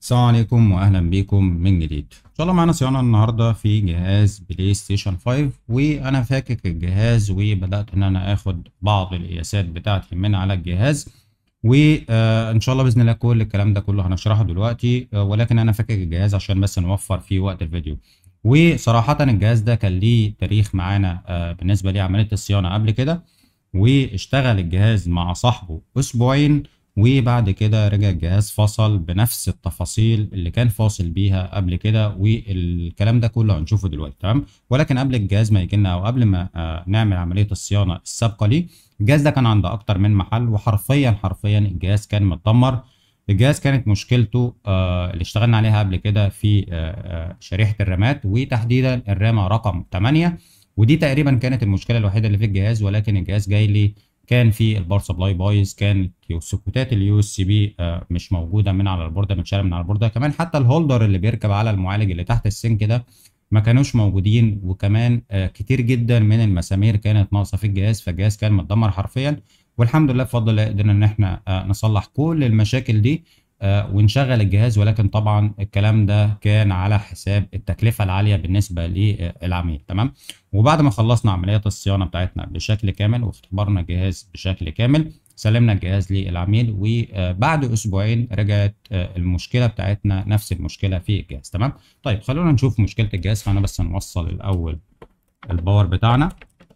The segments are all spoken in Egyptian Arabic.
السلام عليكم واهلا بيكم من جديد ان شاء الله معانا صيانه النهارده في جهاز بلاي ستيشن 5 وانا فاكك الجهاز وبدات ان انا اخد بعض القياسات بتاعتي من على الجهاز وان شاء الله باذن الله كل الكلام ده كله هنشرحه دلوقتي آه، ولكن انا فاكك الجهاز عشان بس نوفر فيه وقت الفيديو وصراحه الجهاز ده كان ليه تاريخ معانا آه، بالنسبه لعمليه الصيانه قبل كده واشتغل الجهاز مع صاحبه اسبوعين وبعد كده رجع الجهاز فصل بنفس التفاصيل اللي كان فاصل بيها قبل كده والكلام ده كله هنشوفه دلوقتي تمام ولكن قبل الجهاز ما يجي لنا او قبل ما آه، نعمل عمليه الصيانه السابقه ليه الجهاز ده كان عند اكتر من محل وحرفيا حرفيا الجهاز كان متدمر الجهاز كانت مشكلته آه، اللي اشتغلنا عليها قبل كده في آه، آه، شريحه الرامات وتحديدا الرامه رقم 8 ودي تقريبا كانت المشكله الوحيده اللي في الجهاز ولكن الجهاز جاي لي كان في الباور سبلاي بايظ كان سكوتات اليو اس بي مش موجوده من على البورده متشاله من على البورده كمان حتى الهولدر اللي بيركب على المعالج اللي تحت السنك ده ما كانوش موجودين وكمان آه، كتير جدا من المسامير كانت ناقصه في الجهاز فالجهاز كان متدمر حرفيا والحمد لله بفضل الله قدرنا ان احنا آه، نصلح كل المشاكل دي آه، ونشغل الجهاز ولكن طبعا الكلام ده كان على حساب التكلفه العاليه بالنسبه للعميل تمام وبعد ما خلصنا عمليات الصيانه بتاعتنا بشكل كامل واختبرنا الجهاز بشكل كامل سلمنا الجهاز للعميل وبعد اسبوعين رجعت آه، المشكله بتاعتنا نفس المشكله في الجهاز تمام طيب خلونا نشوف مشكله الجهاز فانا بس نوصل الاول الباور بتاعنا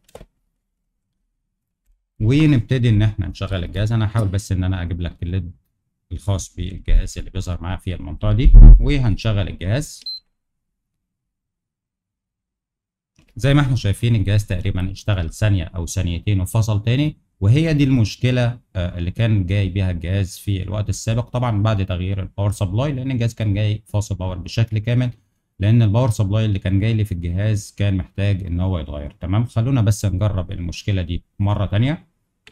ونبتدي ان احنا نشغل الجهاز انا هحاول بس ان انا اجيب لك الليد الخاص بالجهاز اللي بيظهر معايا في المنطقه دي وهنشغل الجهاز زي ما احنا شايفين الجهاز تقريبا اشتغل ثانية او ثانيتين وفصل تاني وهي دي المشكلة آه، اللي كان جاي بيها الجهاز في الوقت السابق طبعا بعد تغيير الباور سبلاي لان الجهاز كان جاي فاصل باور بشكل كامل لان الباور سبلاي اللي كان جاي لي في الجهاز كان محتاج ان هو يتغير تمام خلونا بس نجرب المشكلة دي مرة تانية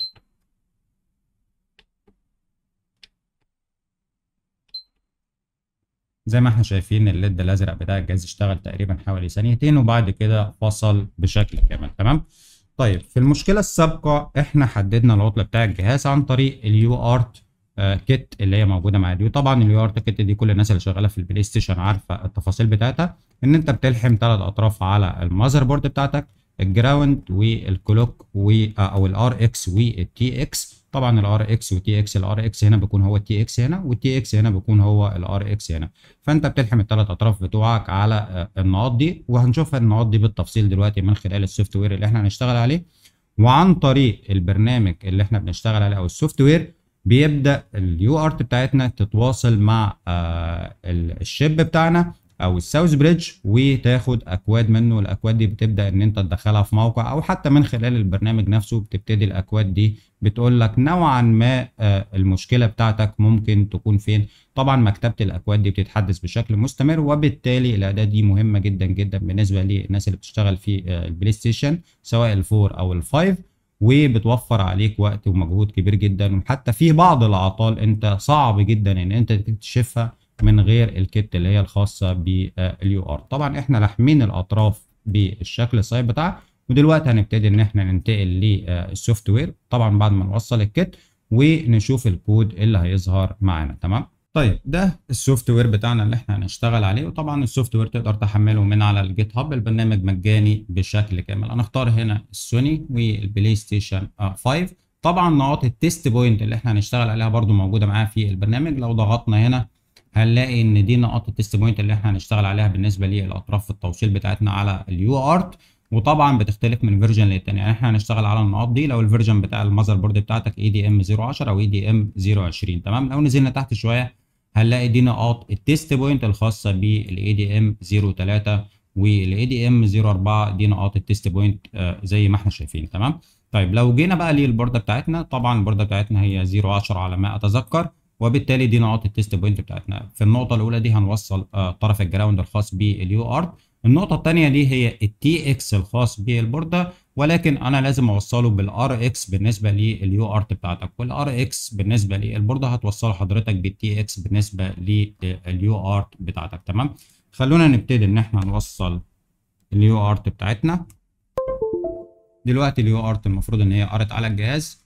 زي ما احنا شايفين الليد الازرق بتاع الجهاز اشتغل تقريبا حوالي ثانيتين وبعد كده فصل بشكل كامل تمام طيب في المشكله السابقه احنا حددنا العطل بتاع الجهاز عن طريق اليو ارت كيت اللي هي موجوده مع اليو طبعا اليو ارت كيت دي كل الناس اللي شغاله في البلاي ستيشن عارفه التفاصيل بتاعتها ان انت بتلحم ثلاث اطراف على المذر بورد بتاعتك الجراوند والكلوك و او الار اكس والتي اكس طبعا الار اكس والتي اكس الار اكس هنا بيكون هو التي اكس هنا والتي اكس هنا بيكون هو الار اكس هنا فانت بتلحم الثلاث اطراف بتوعك على آه، النقاط دي وهنشوف النقاط دي بالتفصيل دلوقتي من خلال السوفت وير اللي احنا هنشتغل عليه وعن طريق البرنامج اللي احنا بنشتغل عليه او السوفت وير بيبدا اليو ارت بتاعتنا تتواصل مع آه، ال- الشيب بتاعنا او الساوث بريدج وتاخد اكواد منه الاكواد دي بتبدا ان انت تدخلها في موقع او حتى من خلال البرنامج نفسه بتبتدي الاكواد دي بتقول لك نوعا ما آه، المشكله بتاعتك ممكن تكون فين طبعا مكتبه الاكواد دي بتتحدث بشكل مستمر وبالتالي الاداه دي مهمه جدا جدا بالنسبه للناس اللي بتشتغل في آه، البلاي ستيشن سواء الفور او الفايف وبتوفر عليك وقت ومجهود كبير جدا وحتى في بعض الاعطال انت صعب جدا ان انت تكتشفها من غير الكت اللي هي الخاصه باليو ار طبعا احنا لاحمين الاطراف بالشكل الصحيح بتاعها ودلوقتي هنبتدي ان احنا ننتقل للسوفت وير طبعا بعد ما نوصل الكت ونشوف الكود اللي هيظهر معانا تمام طيب ده السوفت وير بتاعنا اللي احنا هنشتغل عليه وطبعا السوفت وير تقدر تحمله من على الجيت هاب البرنامج مجاني بشكل كامل انا اختار هنا السوني والبلاي ستيشن 5 طبعا نقاط التيست بوينت اللي احنا هنشتغل عليها برضو موجوده معايا في البرنامج لو ضغطنا هنا هنلاقي ان دي نقاط التيست بوينت اللي احنا هنشتغل عليها بالنسبه للاطراف التوصيل بتاعتنا على اليو ارت وطبعا بتختلف من فيرجن للتاني يعني احنا هنشتغل على النقاط دي لو الفيرجن بتاع المذر بورد بتاعتك اي دي ام 010 او اي دي ام 020 تمام لو نزلنا تحت شويه هنلاقي دي نقاط التيست بوينت الخاصه بالاي دي ام 03 والاي دي ام 04 دي نقاط التيست بوينت آه، زي ما احنا شايفين تمام طيب لو جينا بقى للبورده بتاعتنا طبعا البورده بتاعتنا هي 010 على ما اتذكر وبالتالي دي نقاط التيست بوينت بتاعتنا في النقطه الاولى دي هنوصل آه، طرف الجراوند الخاص باليو ارت النقطه الثانيه دي هي التي اكس الخاص بالبورده ولكن انا لازم اوصله بالار اكس بالنسبه لليو ارت بتاعتك والار اكس بالنسبه للبورده هتوصله حضرتك بالتي اكس بالنسبه لليو ارت بتاعتك تمام خلونا نبتدي ان احنا نوصل اليو ارت بتاعتنا دلوقتي اليو ارت المفروض ان هي قرت على الجهاز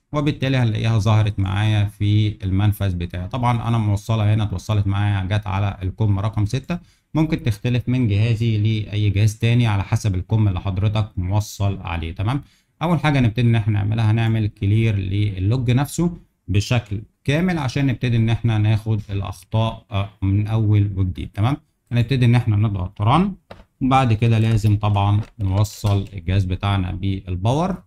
وبالتالي هنلاقيها ظهرت معايا في المنفذ بتاعي طبعا انا موصلها هنا اتوصلت معايا جت على الكم رقم ستة ممكن تختلف من جهازي لاي جهاز تاني على حسب الكم اللي حضرتك موصل عليه تمام اول حاجه نبتدي ان احنا نعملها هنعمل كلير للوج نفسه بشكل كامل عشان نبتدي ان احنا ناخد الاخطاء من اول وجديد تمام هنبتدي ان احنا نضغط ران وبعد كده لازم طبعا نوصل الجهاز بتاعنا بالباور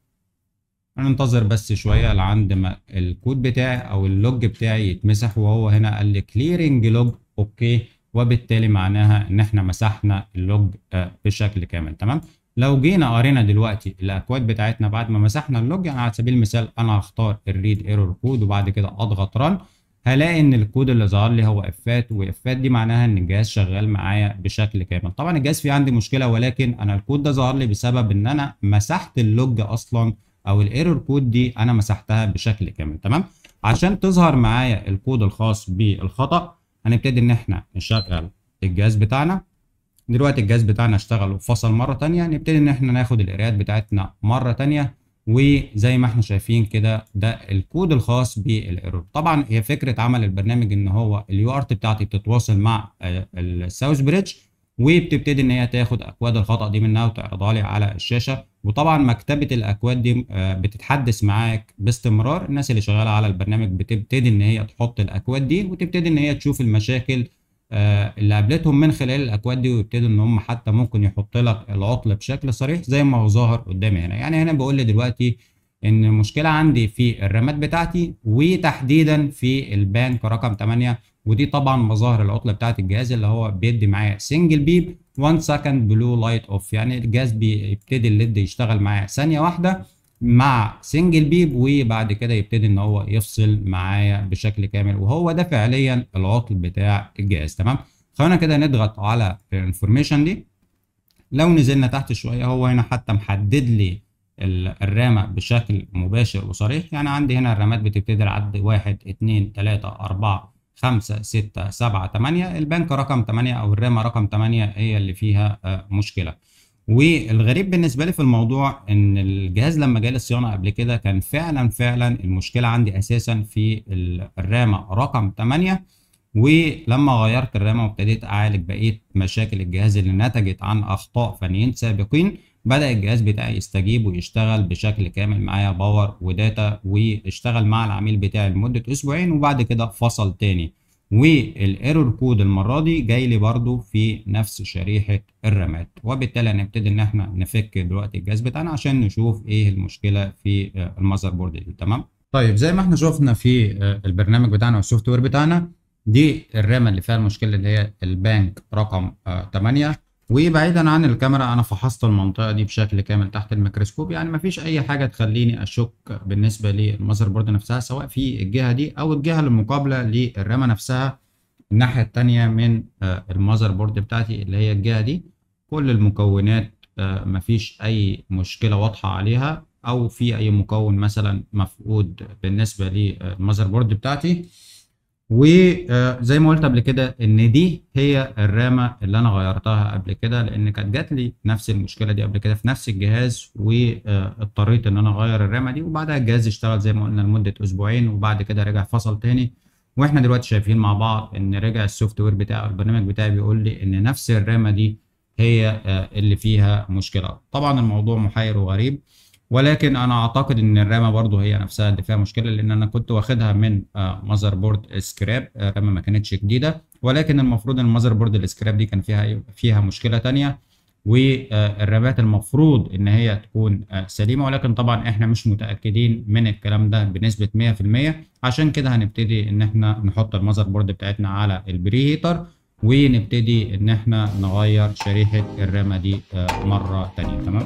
هننتظر بس شويه لعند ما الكود بتاعي او اللوج بتاعي يتمسح وهو هنا قال لي كليرنج لوج اوكي وبالتالي معناها ان احنا مسحنا اللوج بشكل كامل تمام لو جينا قرينا دلوقتي الاكواد بتاعتنا بعد ما مسحنا اللوج يعني على سبيل المثال انا هختار الريد ايرور كود وبعد كده اضغط ران هلاقي ان الكود اللي ظهر لي هو افات وافات دي معناها ان الجهاز شغال معايا بشكل كامل طبعا الجهاز فيه عندي مشكله ولكن انا الكود ده ظهر لي بسبب ان انا مسحت اللوج اصلا او الايرور كود دي انا مسحتها بشكل كامل تمام عشان تظهر معايا الكود الخاص بالخطا هنبتدي ان احنا نشغل الجهاز بتاعنا دلوقتي الجهاز بتاعنا اشتغل وفصل مره تانية نبتدي ان احنا ناخد القراءات بتاعتنا مره تانية وزي ما احنا شايفين كده ده الكود الخاص بالايرور طبعا هي فكره عمل البرنامج ان هو اليو ارت بتاعتي بتتواصل مع الساوث بريدج وبتبتدي ان هي تاخد اكواد الخطا دي منها وتعرضها لي على الشاشه وطبعا مكتبه الاكواد دي بتتحدث معاك باستمرار الناس اللي شغاله على البرنامج بتبتدي ان هي تحط الاكواد دي وتبتدي ان هي تشوف المشاكل اللي قابلتهم من خلال الاكواد دي ويبتدوا ان هم حتى ممكن يحط لك العطل بشكل صريح زي ما هو ظاهر قدامي هنا يعني هنا بقول لي دلوقتي ان المشكله عندي في الرامات بتاعتي وتحديدا في البانك رقم 8 ودي طبعا مظاهر العطله بتاعت الجهاز اللي هو بيدي معايا سنجل بيب 1 سكند بلو لايت اوف يعني الجهاز بيبتدي الليد يشتغل معايا ثانيه واحده مع سنجل بيب وبعد كده يبتدي ان هو يفصل معايا بشكل كامل وهو ده فعليا العطل بتاع الجهاز تمام خلينا كده نضغط على الانفورميشن دي لو نزلنا تحت شويه هو هنا حتى محدد لي الرامه بشكل مباشر وصريح يعني عندي هنا الرامات بتبتدي العد 1 2 3 4 5 6 7 8 البنك رقم 8 او الرامه رقم 8 هي اللي فيها مشكله والغريب بالنسبه لي في الموضوع ان الجهاز لما جالي الصيانه قبل كده كان فعلا فعلا المشكله عندي اساسا في الرامه رقم 8 ولما غيرت الرامه وابتديت اعالج بقيه مشاكل الجهاز اللي نتجت عن اخطاء فنيين سابقين بدا الجهاز بتاعي يستجيب ويشتغل بشكل كامل معايا باور وداتا واشتغل مع العميل بتاعي لمده اسبوعين وبعد كده فصل تاني والايرور كود المره دي جاي لي برده في نفس شريحه الرامات وبالتالي هنبتدي ان احنا نفك دلوقتي الجهاز بتاعنا عشان نشوف ايه المشكله في المذر بورد دي تمام طيب زي ما احنا شفنا في البرنامج بتاعنا والسوفت وير بتاعنا دي الرامه اللي فيها المشكله اللي هي البانك رقم 8 وبعيدا عن الكاميرا انا فحصت المنطقه دي بشكل كامل تحت الميكروسكوب يعني مفيش اي حاجه تخليني اشك بالنسبه للمذر بورد نفسها سواء في الجهه دي او الجهه المقابله للرامه نفسها الناحيه التانية من المذر بورد بتاعتي اللي هي الجهه دي كل المكونات مفيش اي مشكله واضحه عليها او في اي مكون مثلا مفقود بالنسبه للمذر بورد بتاعتي وزي ما قلت قبل كده ان دي هي الرامه اللي انا غيرتها قبل كده لان كانت جات لي نفس المشكله دي قبل كده في نفس الجهاز واضطريت ان انا اغير الرامه دي وبعدها الجهاز اشتغل زي ما قلنا لمده اسبوعين وبعد كده رجع فصل تاني واحنا دلوقتي شايفين مع بعض ان رجع السوفت وير بتاع البرنامج بتاعي بيقول لي ان نفس الرامه دي هي اللي فيها مشكله طبعا الموضوع محير وغريب ولكن انا اعتقد ان الرامه برضو هي نفسها اللي فيها مشكله لان انا كنت واخدها من ماذر بورد سكراب رامه ما كانتش جديده ولكن المفروض ان الماذر بورد السكراب دي كان فيها فيها مشكله تانية والرامات المفروض ان هي تكون سليمه ولكن طبعا احنا مش متاكدين من الكلام ده بنسبه 100% عشان كده هنبتدي ان احنا نحط الماذر بورد بتاعتنا على البري هيتر ونبتدي ان احنا نغير شريحه الرامه دي مره تانية تمام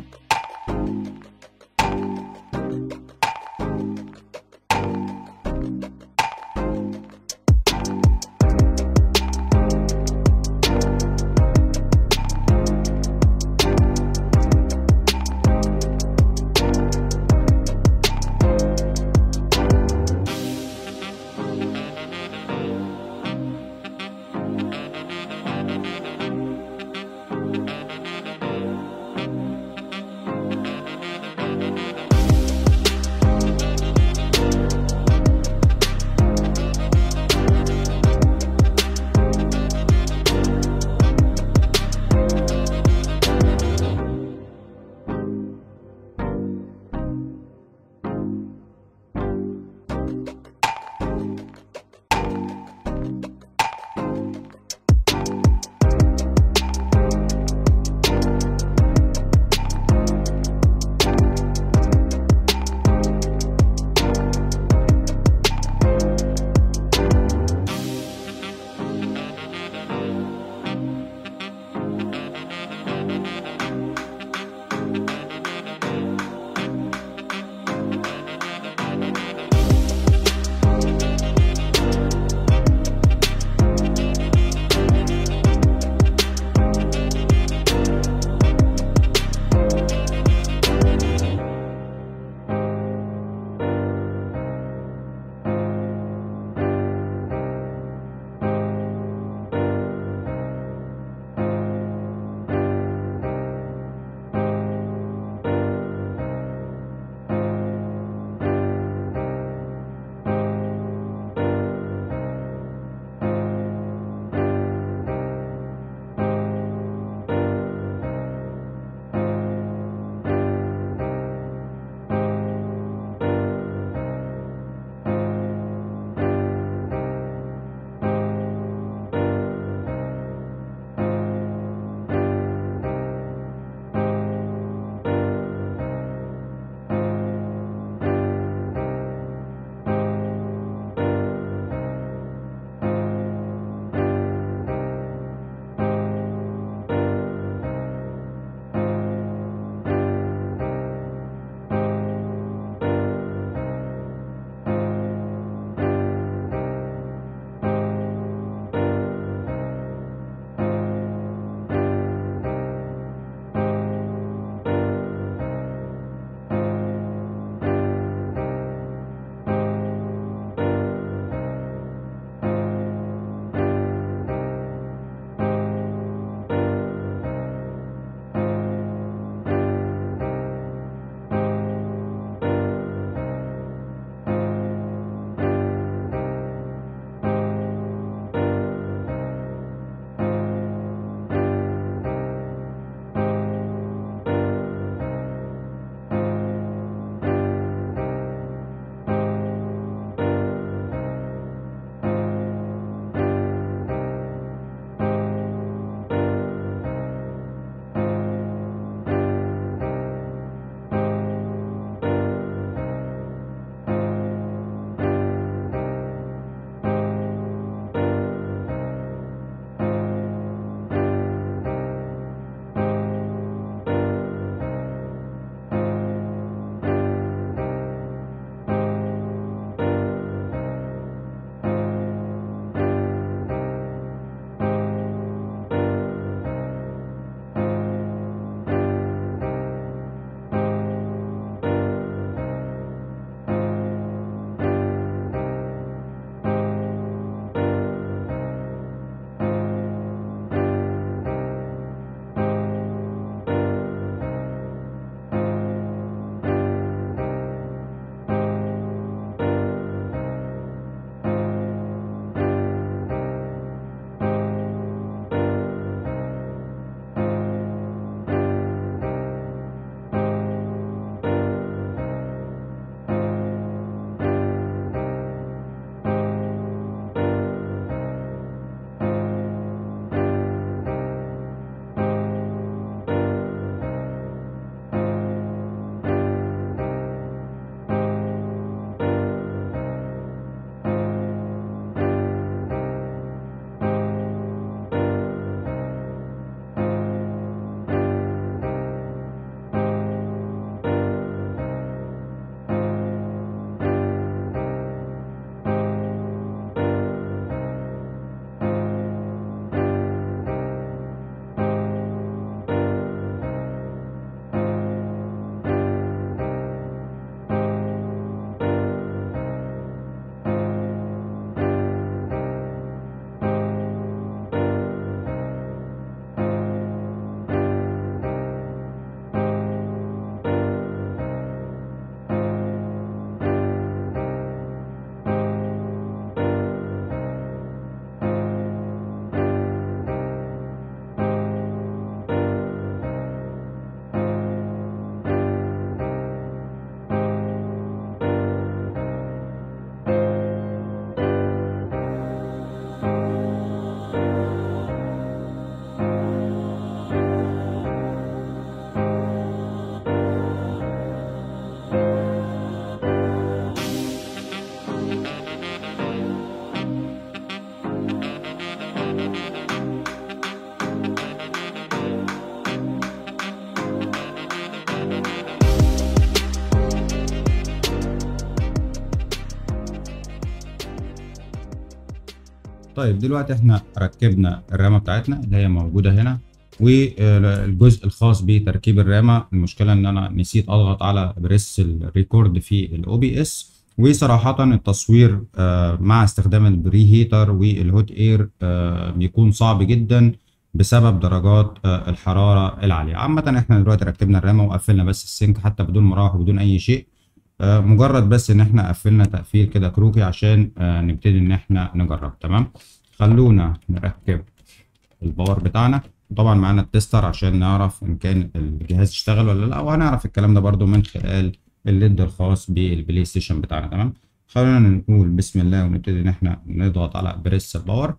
طيب دلوقتي احنا ركبنا الرامه بتاعتنا اللي هي موجوده هنا والجزء الخاص بتركيب الرامه المشكله ان انا نسيت اضغط على بريس الريكورد في الاو بي اس وصراحة التصوير مع استخدام البري هيتر والهوت اير بيكون صعب جدا بسبب درجات الحرارة العالية عامة احنا دلوقتي ركبنا الرامة وقفلنا بس السنك حتى بدون مراوح وبدون اي شيء مجرد بس ان احنا قفلنا تقفيل كده كروكي عشان نبتدي ان احنا نجرب تمام خلونا نركب الباور بتاعنا طبعا معانا التستر عشان نعرف ان كان الجهاز اشتغل ولا لا وهنعرف الكلام ده برضو من خلال الليد الخاص بالبلاي ستيشن بتاعنا تمام خلونا نقول بسم الله ونبتدي ان احنا نضغط على بريس الباور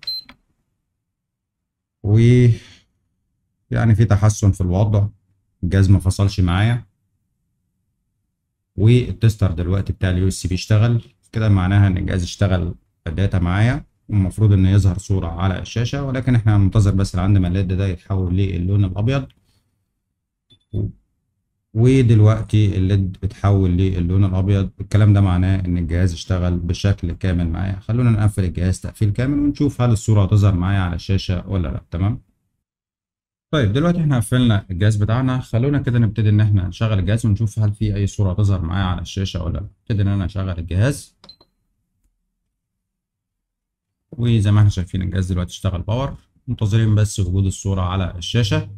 و يعني في تحسن في الوضع الجهاز ما فصلش معايا والتستر دلوقتي بتاع اليو اس بي اشتغل كده معناها ان الجهاز اشتغل الداتا معايا المفروض ان يظهر صورة على الشاشة ولكن احنا هننتظر بس لعند ما الليد ده يتحول للون الابيض ودلوقتي الليد اتحول للون الابيض الكلام ده معناه ان الجهاز اشتغل بشكل كامل معايا خلونا نقفل الجهاز تقفيل كامل ونشوف هل الصورة هتظهر معايا على الشاشة ولا لا تمام طيب دلوقتي احنا قفلنا الجهاز بتاعنا خلونا كده نبتدي ان احنا نشغل الجهاز ونشوف هل في اي صورة هتظهر معايا على الشاشة ولا لا ابتدي ان انا اشغل الجهاز وزي ما احنا شايفين الجهاز دلوقتي اشتغل باور منتظرين بس وجود الصورة على الشاشة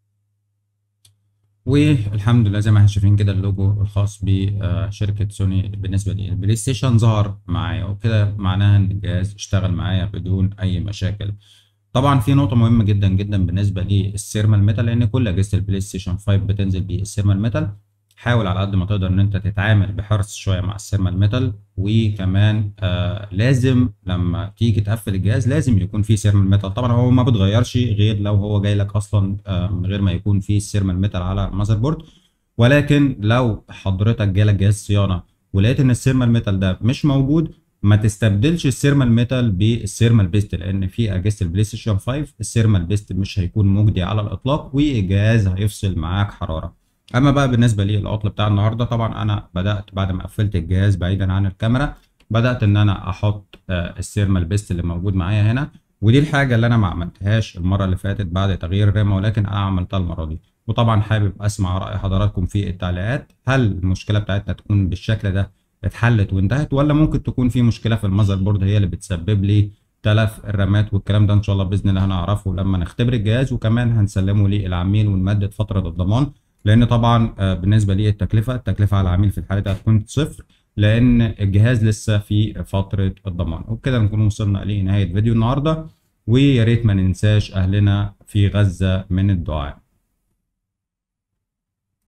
والحمد لله زي ما احنا شايفين كده اللوجو الخاص بشركة سوني بالنسبة للبلاي ستيشن ظهر معايا وكده معناها ان الجهاز اشتغل معايا بدون اي مشاكل طبعا في نقطة مهمة جدا جدا بالنسبة للسيرمال ميتال لان كل اجهزة البلاي ستيشن 5 بتنزل بالسيرمال ميتال حاول على قد ما تقدر ان انت تتعامل بحرص شويه مع السيرمال ميتال وكمان آه لازم لما تيجي تقفل الجهاز لازم يكون فيه سيرمال ميتال طبعا هو ما بتغيرش غير لو هو جاي لك اصلا آه من غير ما يكون فيه السيرمال ميتال على المذر بورد ولكن لو حضرتك جالك جهاز صيانه ولقيت ان السيرمال ميتال ده مش موجود ما تستبدلش السيرمال ميتال بالسيرمال بيست لان في اجهزه البلاي ستيشن 5 السيرمال بيست مش هيكون مجدي على الاطلاق والجهاز هيفصل معاك حراره اما بقى بالنسبه لي العطل بتاع النهارده طبعا انا بدات بعد ما قفلت الجهاز بعيدا عن الكاميرا بدات ان انا احط السيرمال بيست اللي موجود معايا هنا ودي الحاجه اللي انا ما عملتهاش المره اللي فاتت بعد تغيير الرامه ولكن انا عملتها المره دي وطبعا حابب اسمع راي حضراتكم في التعليقات هل المشكله بتاعتنا تكون بالشكل ده اتحلت وانتهت ولا ممكن تكون في مشكله في المذر بورد هي اللي بتسبب لي تلف الرامات والكلام ده ان شاء الله باذن الله هنعرفه لما نختبر الجهاز وكمان هنسلمه للعميل ونمدد فتره الضمان لان طبعا بالنسبه لي التكلفه التكلفه على العميل في الحاله دي هتكون صفر لان الجهاز لسه في فتره الضمان وبكده نكون وصلنا لنهايه فيديو النهارده ويا ريت ما ننساش اهلنا في غزه من الدعاء